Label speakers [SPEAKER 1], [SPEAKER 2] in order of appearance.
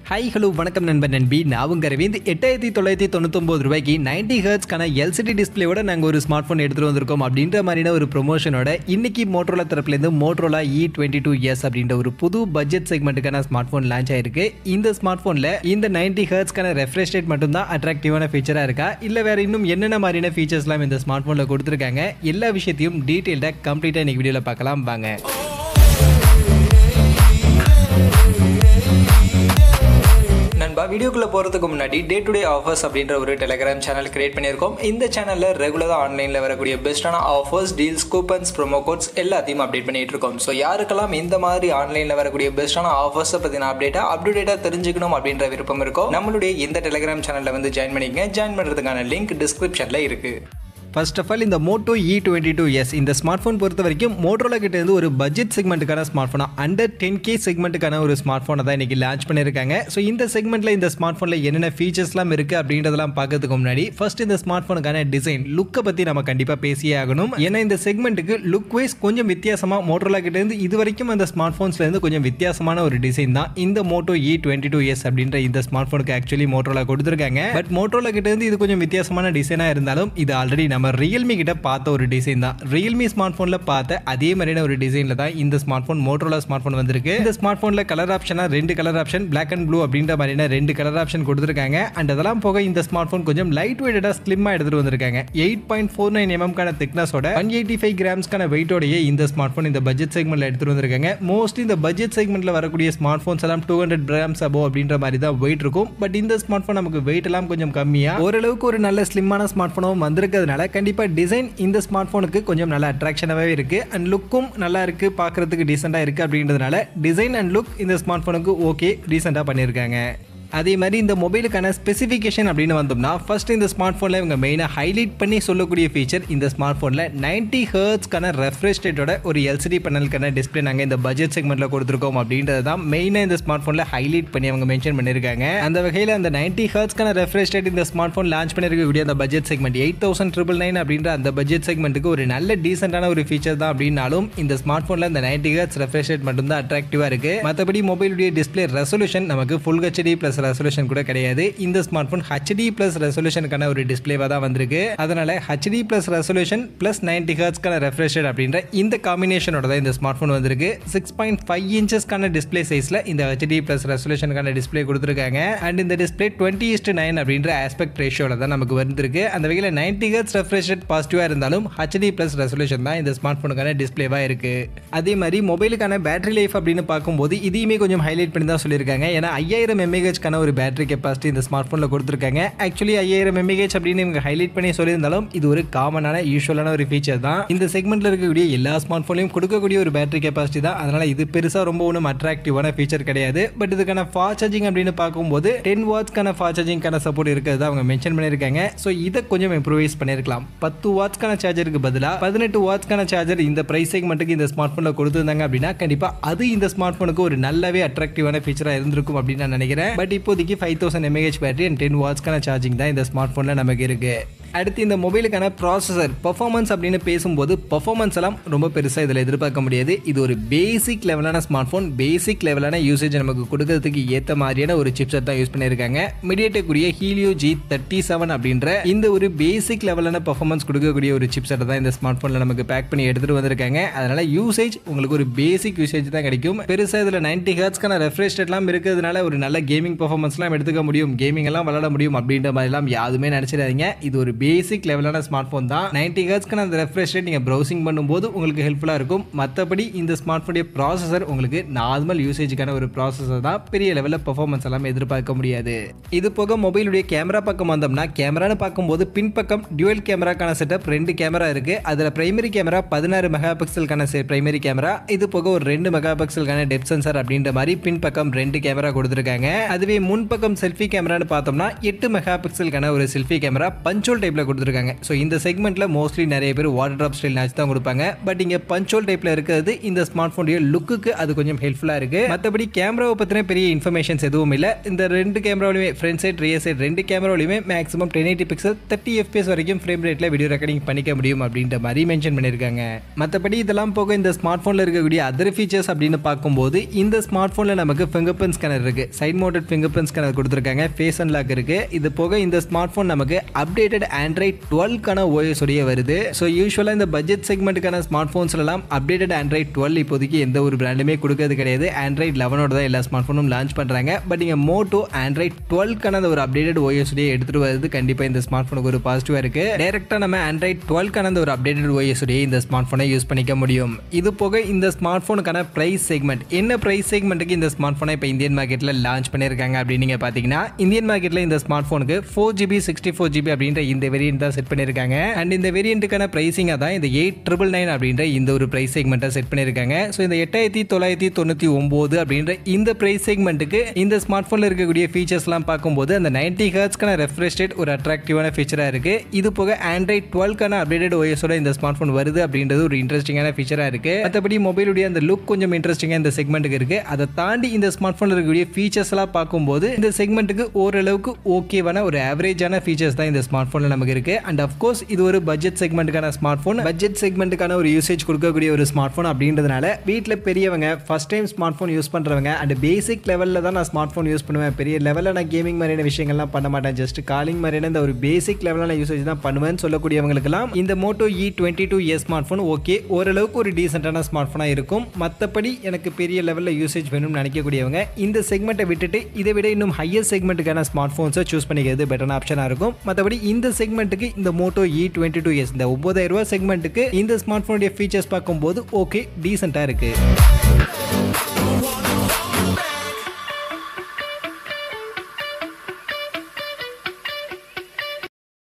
[SPEAKER 1] hi hello வணக்கம் நண்பன் நண்பி நான் உங்க அரவிந்த் எட்டாயிரத்தி தொள்ளாயிரத்தி தொண்ணூத்தொம்பது ரூபாய்க்கு நைன்டி ஹர்ட்ஸ்க்கான எல்சிடி டிஸ்பிளேயோட நாங்கள் ஒரு ஸ்மார்ட் ஃபோன் எடுத்துகிட்டு வந்திருக்கோம் அப்படின்ற மாதிரியான ஒரு ப்ரொமோஷனோட இன்னைக்கு மோட்ரோலா தரப்புலேருந்து Motorola E twenty two S அப்படின்ற ஒரு புது பட்ஜெட் செக்மெண்ட்டுக்கான ஸ்மார்ட் ஃபோன் லான்ச் ஆயிருக்கு இந்த ஸ்மார்ட் ஃபோனில் இந்த நைன்டி ஹர்ட்ஸ்க்கான ரெஃப்ரெஷ் ரேட் மட்டும் தான் அட்ராக்டிவான ஃபீச்சராக இருக்கா இல்லை வேற இன்னும் என்னென்ன மாதிரியான ஃபீச்சர்ஸ்லாம் இந்த ஸ்மார்ட் ஃபோனில் கொடுத்துருக்காங்க எல்லா விஷயத்தையும் டீட்டெயில்டாக கம்ப்ளீட்டாக இன்னைக்கு வீடியோவில் பார்க்கலாம் வாங்க நண்பா வீடியோக்குள்ளே போகிறதுக்கு முன்னாடி டே டு டே ஆஃபர்ஸ் அப்படின்ற ஒரு டெலிகிராம் சேனல் கிரியேட் பண்ணியிருக்கோம் இந்த சேனலில் ரெகுலராக ஆன்லைனில் வரக்கூடிய பெஸ்ட்டான offers deals coupons promo codes எல்லாத்தையும் அப்டேட் பண்ணிட்டு இருக்கோம் ஸோ யாருக்கெல்லாம் இந்த மாதிரி ஆன்லைனில் வரக்கூடிய பெஸ்ட்டான ஆஃபர்ஸை பற்றின அப்டேட்டாக அப்டேட்டாக தெரிஞ்சுக்கணும் அப்படின்ற விருப்பம் இருக்கோ நம்மளுடைய இந்த டெலிகிராம் சேனலில் வந்து ஜாயின் பண்ணிக்கங்க ஜாயின் பண்ணுறதுக்கான லிங்க் டிஸ்கிரிப்ஷனில் இருக்குது ஃபர்ஸ்ட் ஆஃப் ஆல் இந்த Moto E twenty two S இந்த ஸ்மார்ட் ஃபோன் பொறுத்த வரைக்கும் மோட்டோலா கிட்ட இருந்து ஒரு பட்ஜெட் செக்மெண்ட்டுக்கான ஸ்மார்ட் ஃபோனா அண்டர் டென் கே செக்மெண்ட்டுக்கான ஒரு ஸ்மார்ட் ஃபோனை தான் இன்னைக்கு லான்ச் பண்ணியிருக்காங்க ஸோ இந்த செக்மெண்ட்டில் இந்த ஸ்மார்ட் ஃபோனில் என்னென்ன ஃபீச்சர்ஸ்லாம் இருக்குது அப்படின்றதெல்லாம் பார்க்கறதுக்கு முன்னாடி ஃபர்ஸ்ட் இந்த ஸ்மார்ட் ஃபோனுக்கான டிசைன் லுக்கை பற்றி நம்ம கண்டிப்பாக பேசியே ஆகணும் ஏன்னா இந்த செக்மெண்ட்டுக்கு லுக் வைஸ் கொஞ்சம் வித்தியாசமாக மோட்டோலா கிட்ட இருந்து இது வரைக்கும் அந்த ஸ்மார்ட் ஃபோன்ஸ்லேருந்து கொஞ்சம் வித்தியாசமான ஒரு டிசைன் தான் இந்த Moto E twenty two S அப்படின்ற இந்த ஸ்மார்ட் ஃபோனுக்கு ஆக்சுவலி மோட்டோலா கொடுத்துருக்காங்க பட் மோட்டோலா கிட்ட இருந்து இது கொஞ்சம் வித்தியாசமான டிசைனாக இருந்தாலும் இது ஆல்ரெடி நம்ம ரியல்மி கிட்ட பார்த்த ஒரு டிசைன் தான் ரியல்மி ஸ்மார்ட் ஃபோனில் பார்த்த அதே மாதிரியான ஒரு டிசைனில் தான் இந்த smart phone Motorola smart phone வந்திருக்கு இந்த ஸ்மார்ட் ஃபோனில் கலர் ஆப்ஷனாக ரெண்டு colour option black and blue அப்படின்ற மாதிரியான ரெண்டு கலர் ஆப்ஷன் கொடுத்துருக்காங்க அண்ட் அதெல்லாம் போக இந்த ஸ்மார்ட் ஃபோன் கொஞ்சம் லைட் வெயிட்டடாக ஸ்லிம்மாக எடுத்துகிட்டு வந்திருக்காங்க எயிட் பாயிண்ட் ஃபோர் நைன் எம்எம்கான திக்னஸோட ஒன் எயிட்டி ஃபைவ் கிராம்ஸ்க்கான வெயிட்டோடையே இந்த ஸ்மார்ட் ஃபோன் இந்த பட்ஜெட் செக்மெண்ட்டில் எடுத்துகிட்டு வந்திருக்காங்க மோஸ்ட்லி இந்த பட்ஜெட் செக்மெண்ட்டில் வரக்கூடிய ஸ்மார்ட் ஃபோன்ஸ் எல்லாம் டூ ஹண்ட்ரட் கிராம்ஸ் அபோ அப்படின்ற மாதிரி தான் வெயிட் இருக்கும் பட் இந்த ஸ்மார்ட் ஃபோன் நமக்கு வெயிட் எல்லாம் கொஞ்சம் கம்மியாக ஓரளவுக்கு ஒரு நல்ல ஸ்லிம்மான ஸ்மார்ட் ஃபோனும் வந்திருக்கிறதுனால கண்டிப்பாக டிசைன் இந்த ஸ்மார்ட் ஃபோனுக்கு கொஞ்சம் நல்ல அட்ராக்ஷனாகவே இருக்குது அண்ட் லுக்கும் நல்லா இருக்குது பார்க்குறதுக்கு டீசெண்டாக இருக்குது அப்படின்றதுனால டிசைன் அண்ட் லுக் இந்த ஸ்மார்ட் ஃபோனுக்கு ஓகே ரீசெண்டாக பண்ணியிருக்காங்க அதே மாதிரி இந்த மொபைலுக்கான ஸ்பெசிஃபிகேஷன் அப்படின்னு வந்தோம்னா ஃபர்ஸ்ட் இந்த ஸ்மார்ட் ஃபோனில் இவங்க மெயினாக ஹைலைட் பண்ணி சொல்லக்கூடிய ஃபீச்சர் இந்த ஸ்மார்ட் ஃபோனில் நைன்டி ஹர்ட்ஸ்க்கான ரெஃப்ரெஷ் ரேட்டோட ஒரு எல்சிடி பேனலுக்கான டிஸ்பிளே நாங்கள் இந்த பட்ஜெட் செக்மெண்ட்டில் கொடுத்துருக்கோம் அப்படின்றது தான் மெயினாக இந்த ஸ்மார்ட் ஃபோனில் ஹைலைட் பண்ணி அவங்க மென்ஷன் பண்ணியிருக்காங்க அந்த வகையில் அந்த நைன்டி ஹர்ட்ஸ்க்கான ரெஃப்ரெஷ் ரேட் இந்த ஸ்மார்ட் ஃபோன் லான்ச் பண்ணியிருக்கக்கூடிய அந்த budget segment eight thousand triple nine அப்படின்ற அந்த பட்ஜெட் செக்மெண்ட்டுக்கு ஒரு நல்ல டீசென்டான ஒரு ஃபீச்சர் தான் அப்படின்னாலும் இந்த ஸ்மார்ட் ஃபோனில் இந்த நைன்டி ஹர்ட்ஸ் ரெஃப்ரெஷ் ரேட் மட்டும் தான் அட்ராக்டிவாக இருக்குது மற்றபடி மொபைலுடைய டிஸ்பிளே ரெசல்யூஷன் நமக்கு ஃபுல் ஹெச்டி ப்ளஸ் ரெசல்யூஷன் கூட கிடையாது இந்த ஸ்மார்ட் ஃபோன் ஹெச்டி பிளஸ் ரெசல்யூஷனுக்கான ஒரு டிஸ்பிளேவாக தான் வந்திருக்கு அதனால HD plus resolution plus ninety ஹர்ட்ஸ்க்கான ரெஃப்ரெஷ் அப்படின்ற இந்த காம்பினேஷனோட தான் இந்த ஸ்மார்ட் ஃபோன் வந்திருக்கு சிக்ஸ் பாயிண்ட் ஃபைவ் இன்ச்சஸ்க்கான டிஸ்பிளே சைஸில் இந்த ஹெச்டி பிளஸ் ரெசல்யூஷனுக்கான டிஸ்பிளே கொடுத்துருக்காங்க அண்ட் இந்த டிஸ்பிளே டுவெண்ட்டி இஸ்ட் நைன் அப்படின்ற ஆஸ்பெக்ட் ரேஷியோவில் தான் நமக்கு வந்திருக்கு அந்த வகையில் நைன்டி ஹர்ட்ஸ் ரெஃப்ரெஷ் ரேட் பாசிட்டிவாக இருந்தாலும் ஹெச்டி பிளஸ் ரெசல்யூஷன் தான் இந்த ஸ்மார்ட் ஃபோனுக்கான டிஸ்பிளேவாக இருக்கு அதே மாதிரி மொபைலுக்கான பேட்டரி லைஃப் அப்படின்னு பார்க்கும்போது இதையுமே கொஞ்சம் ஹைலைட் பண்ணி தான் சொல்லியிருக்காங்க ஏன்னா ஐயாயிரம் எம்ஏஹெச்க்கான ஒரு பேட்டரி கெப்பாசிட்டி இந்த ஸ்மார்ட் ஃபோனில் கொடுத்துருக்காங்க ஆக்சுவலி ஐயாயிரம் எம்ஏஹெச் அப்படின்னு இவங்க ஹைலைட் பண்ணி சொல்லியிருந்தாலும் இது ஒரு காமனான யூஸ்வலான ஒரு ஃபீச்சர் தான் இந்த செக்மெண்ட்டில் இருக்கக்கூடிய எல்லா ஸ்மார்ட் ஃபோன்லையும் கொடுக்கக்கூடிய ஒரு பேட்டரி கெப்பாசிட்டி தான் அதனால் இது பெருசாக ரொம்ப ஒன்றும் அட்ராக்டிவான ஃபீச்சர் கிடையாது பட் இதுக்கான ஃபாஸ்ட் சார்ஜிங் அப்படின்னு பார்க்கும்போது டென் வாட்ஸ்க்கான ஃபாஸ்ட் சார்ஜிங்கான சப்போர்ட் இருக்கிறது அவங்க மென்ஷன் பண்ணியிருக்காங்க ஸோ இதை கொஞ்சம் இம்ப்ரூவைஸ் பண்ணியிருக்கலாம் பத்து வாட்ஸ்க்கான சார்ஜருக்கு பதிலாக பதினெட்டு வாட்ஸ்க்கான சார்ஜர் இந்த ப்ரைஸ் செக்மெண்ட்டுக்கு இந்த ஸ்மார்ட் ஃபோனில் கொடுத்துருந்தாங்க அப்படின்னா கண்டிப்பாக அது இந்த ஸ்மார்ட் ஃபோனுக்கு ஒரு நல்லாவே அட்ராக்டிவான ஃபீச்சராக இருந்திருக்கும் அப்படின்னு நான் நினைக்கிறேன் பட் இப்போதைக்கு five thousand mAh battery and ten வாட்ஸ்க்கான சார்ஜிங் தான் இந்த ஸ்மார்ட் ஃபோனில் நமக்கு இருக்கு அடுத்து இந்த மொபைலுக்கான ப்ராசஸர் பர்ஃபார்மன்ஸ் அப்படின்னு பேசும்போது பர்ஃபார்மன்ஸ் எல்லாம் ரொம்ப பெருசாக இதில் எதிர்பார்க்க முடியாது இது ஒரு பேசிக் லெவலான ஸ்மார்ட் ஃபோன் பேசிக் லெவலான யூசேஜ் நமக்கு கொடுக்கறதுக்கு ஏற்ற மாதிரியான ஒரு சிப்செட் தான் யூஸ் பண்ணியிருக்காங்க மீடியேட்டக்கூடிய ஹீலியோ ஜி தேர்ட்டி செவன் அப்படின்ற இந்த ஒரு பேசிக் லெவலான பர்ஃபார்மன்ஸ் கொடுக்கக்கூடிய ஒரு சிப்செட் தான் இந்த ஸ்மார்ட் ஃபோனில் நமக்கு பேக் பண்ணி எடுத்துகிட்டு வந்திருக்காங்க அதனால யூசேஜ் உங்களுக்கு ஒரு பேசிக் யூசேஜ் தான் கிடைக்கும் பெருசாக இதில் நைன்டி ஹர்ட்ஸ்க்கான ரெஃப்ரெஷ் ரேட்லாம் இருக்கிறதுனால ஒரு நல்ல கேமிங் பர்ஃபார்மன்ஸ்லாம் எடுத்துக்க முடியும் கேமிங் எல்லாம் விளாட முடியும் அப்படின்ற மாதிரிலாம் யாருமே நினச்சிடாதீங்க இது ஒரு பேசிக் லெவலான ஸ்மார்ட் ஃபோன் தான் நைன்டி ஹர்ட்ஸ்க்கான அந்த ரெஃப்ரெஷ் ரேட் நீங்கள் ப்ரௌசிங் பண்ணும்போது உங்களுக்கு ஹெல்ப்ஃபுல்லாக இருக்கும் மற்றபடி இந்த ஸ்மார்ட் ஃபோனுடைய ப்ராசஸர் உங்களுக்கு நார்மல் யூசேஜுக்கான ஒரு ப்ராசஸர் தான் பெரிய லெவலில் பர்ஃபார்மன்ஸ் எல்லாம் எதிர்பார்க்க முடியாது இது போக மொபைலுடைய கேமரா பக்கம் வந்தோம்னா கேமரான்னு பார்க்கும்போது பின்பக்கம் டியூவல் கேமராக்கான செட்டப் ரெண்டு கேமரா இருக்கு அதில் பிரைமரி கேமரா பதினாறு மெகா பிக்சலுக்கான பிரைமரி கேமரா இது போக ஒரு ரெண்டு மெகா பிக்சலுக்கான டெப் சென்சார் அப்படின்ற மாதிரி பின்பக்கம் ரெண்டு கேமரா கொடுத்துருக்காங்க அதுவே முன்பக்கம் செல்ஃபி கேமரான்னு பார்த்தோம்னா எட்டு மெகா பிக்சலுக்கான ஒரு செல்ஃபி கேமரா பஞ்சோல் டைப்பில் கொடுத்துருக்காங்க ஸோ இந்த செக்மெண்ட்டில் மோஸ்ட்லி நிறைய பேர் வாட்டர் ட்ராப் ஸ்டைல் மேட்ச் தான் கொடுப்பாங்க பட் இங்கே பஞ்சோல் டைப்பில் இருக்கிறது இந்த ஸ்மார்ட் ஃபோனுடைய லுக்குக்கு அது கொஞ்சம் ஹெல்ப்ஃபுல்லாக இருக்குது மற்றபடி கேமராவை பற்றின பெரிய இன்ஃபர்மேஷன்ஸ் எதுவும் இல்லை இந்த ரெண்டு கேமராவிலுமே ஃப்ரண்ட் சைட் ரியர் சைட் ரெண்டு கேமராவிலுமே maximum ten eighty pixel thirty FPS வரைக்கும் ஃப்ரேம் ரேட்டில் வீடியோ ரெக்கார்டிங் பண்ணிக்க முடியும் அப்படின்ற மாதிரி மென்ஷன் பண்ணியிருக்காங்க மற்றபடி இதெல்லாம் போக இந்த ஸ்மார்ட் ஃபோனில் இருக்கக்கூடிய அதர் ஃபீச்சர்ஸ் அப்படின்னு பார்க்கும்போது இந்த ஸ்மார்ட் ஃபோனில் நமக்கு ஃபிங்கர் பிரிண்ட் ஸ்கேனர் இருக்குது side mounted fingerprint scanner கொடுத்துருக்காங்க ஃபேஸ் அண்ட் லாக் இருக்குது இது போக இந்த ஸ்மார்ட் ஃபோன் நமக்கு அப்டேட்டட் ஆண்ட்ராய்ட் டுவெல்க்கான ஓஎஸ் உடைய வருது ஸோ யூஸ்வலாக இந்த பட்ஜெட் செக்மெண்ட்டுக்கான ஸ்மார்ட் ஃபோன்ஸ்லாம் அப்டேட்டட் ஆண்ட்ராய்ட் டுவெல் இப்போதைக்கு எந்த ஒரு பிராண்டுமே கொடுக்கறது கிடையாது ஆண்ட்ராய்ட் லெவனோட தான் எல்லா ஸ்மார்ட் ஃபோனும் லான்ச் பண்ணுறாங்க பட் இங்கே மோட்டோ ஆண்ட்ராய்ட் டுவெல்க்கான அந்த ஒரு அப்டேட்டட் ஓஎஸ் உடைய எடுத்துகிட்டு வருது கண்டிப்பாக இந்த ஸ்மார்ட் ஃபோனுக்கு ஒரு பாசிட்டிவாக இருக்குது டேரெக்டாக நம்ம ஆண்ட்ராய்ட் டுவெல்க்கான அந்த ஒரு அப்டேட்டட் ஓஎஸ் உடைய இந்த ஸ்மார்ட் ஃபோனை யூஸ் பண்ணிக்க முடியும் இது போக இந்த ஸ்மார்ட் ஃபோனுக்கான ப்ரைஸ் செக்மெண்ட் என்ன ப்ரைஸ் செக்மெண்ட்டுக்கு இந்த ஸ்மார்ட் ஃபோனை இப்போ இந்தியன் மார்க்கெட்டில் லான்ச் பண்ணியிருக்காங்க அப்படின்னு நீங்கள் பார்த்தீங்கன்னா இந்தியன் மார்க்கெட்டில் இந்த ஸ்மார்ட் ஃபோனுக்கு four GB sixty four GB அப்படின்ற இந்த வேரியன்ட் தான் செட் பண்ணியிருக்காங்க அண்ட் இந்த வேரியண்ட்டுக்கான ப்ரைஸிங்காக தான் இந்த எயிட் ட்ரிபிள் நைன் அப்படின்ற இந்த ஒரு ப்ரைஸ் செக்மெண்ட்டை செட் பண்ணியிருக்காங்க ஸோ இந்த எட்டாயிரத்தி தொள்ளாயிரத்தி தொண்ணூற்றி ஒம்பது அப்படின்ற இந்த ப்ரைஸ் செக்மெண்ட்டுக்கு இந்த ஸ்மார்ட் ஃபோனில் இருக்கக்கூடிய ஃபீச்சர்ஸ்லாம் பார்க்கும்போது அந்த நைன்டி ஹர்ட்ஸ்க்கான ரெஃப்ரெஷ் ரேட் ஒரு அட்ராக்டிவான ஃபீச்சராக இருக்குது இது போக ஆண்ட்ராய்ட் டுவெல்க்கான அப்டேட்டட் ஓஎஸோட இந்த ஸ்மார்ட் ஃபோன் வருது அப்படின்றது ஒரு இன்ட்ரெஸ்டிங்கான ஃபீச்சராக இருக்குது மற்றபடி மொபைலுடைய அந்த லுக் கொஞ்சம் இன்ட்ரெஸ்டிங்காக இந்த செக்மெண்ட்டுக்கு இருக்குது அதை தாண்டி இந்த ஸ்மார்ட் ஃபோனில் இருக்கக்கூடிய ஃபீச்சர்ஸ் எல்லாம் பார்க்கும்போது இந்த செக்மெண்ட்டுக்கு ஓரளவுக்கு ஓகேவான ஒரு ஆவரேஜான ஃபீச்சர்ஸ் தான் இந்த ஸ்மார்ட் ஃபோனில் நமக்கு இருக்குது அண்ட் அஃப்கோர்ஸ் இது ஒரு பட்ஜெட் செக்மெண்ட்டுக்கான ஸ்மார்ட் ஃபோன் பட்ஜெட் செக்மெண்ட்டுக்கான ஒரு யூசேஜ் கொடுக்கக்கூடிய ஒரு ஸ்மார்ட் ஃபோன் அப்படின்றதுனால வீட்டில் பெரியவங்க first time smart phone use பண்ணுறவங்க அண்ட் பேசிக் லெவலில் தான் நான் ஸ்மார்ட் ஃபோன் யூஸ் பண்ணுவேன் பெரிய லெவலில் நான் கேமிங் மாதிரியான விஷயங்கள்லாம் பண்ண மாட்டேன் ஜஸ்ட் காலிங் மாதிரியான இந்த ஒரு பேசிக் லெவலான யூசேஜ் தான் பண்ணுவேன்னு சொல்லக்கூடியவங்களுக்கெல்லாம் இந்த Moto E twenty two year smart phone okay ஓரளவுக்கு ஒரு டீசென்டான ஸ்மார்ட் ஃபோனாக இருக்கும் மற்றபடி எனக்கு பெரிய லெவலில் யூசேஜ் வேணும்னு நினைக்கக்கூடியவங்க இந்த செக்மெண்ட்டை விட்டுட்டு இதை விட இன்னும் ஹையர் செக்மெண்ட்டுக்கான ஸ்மார்ட் ஃபோன்ஸை சூஸ் பண்ணிக்கிறது பெட்டரான ஆப்ஷனாக இருக்கும் மற்றபடி இந்த செக்மெண்ட்டுக்கு இந்த Moto E twenty two years இந்த ஒன்பதாயிரம் ரூபாய் செக்மெண்ட்டுக்கு இந்த ஸ்மார்ட் ஃபோனுடைய ஃபீச்சர்ஸ் பார்க்கும்போது ஓகே டீசெண்டாக இருக்குது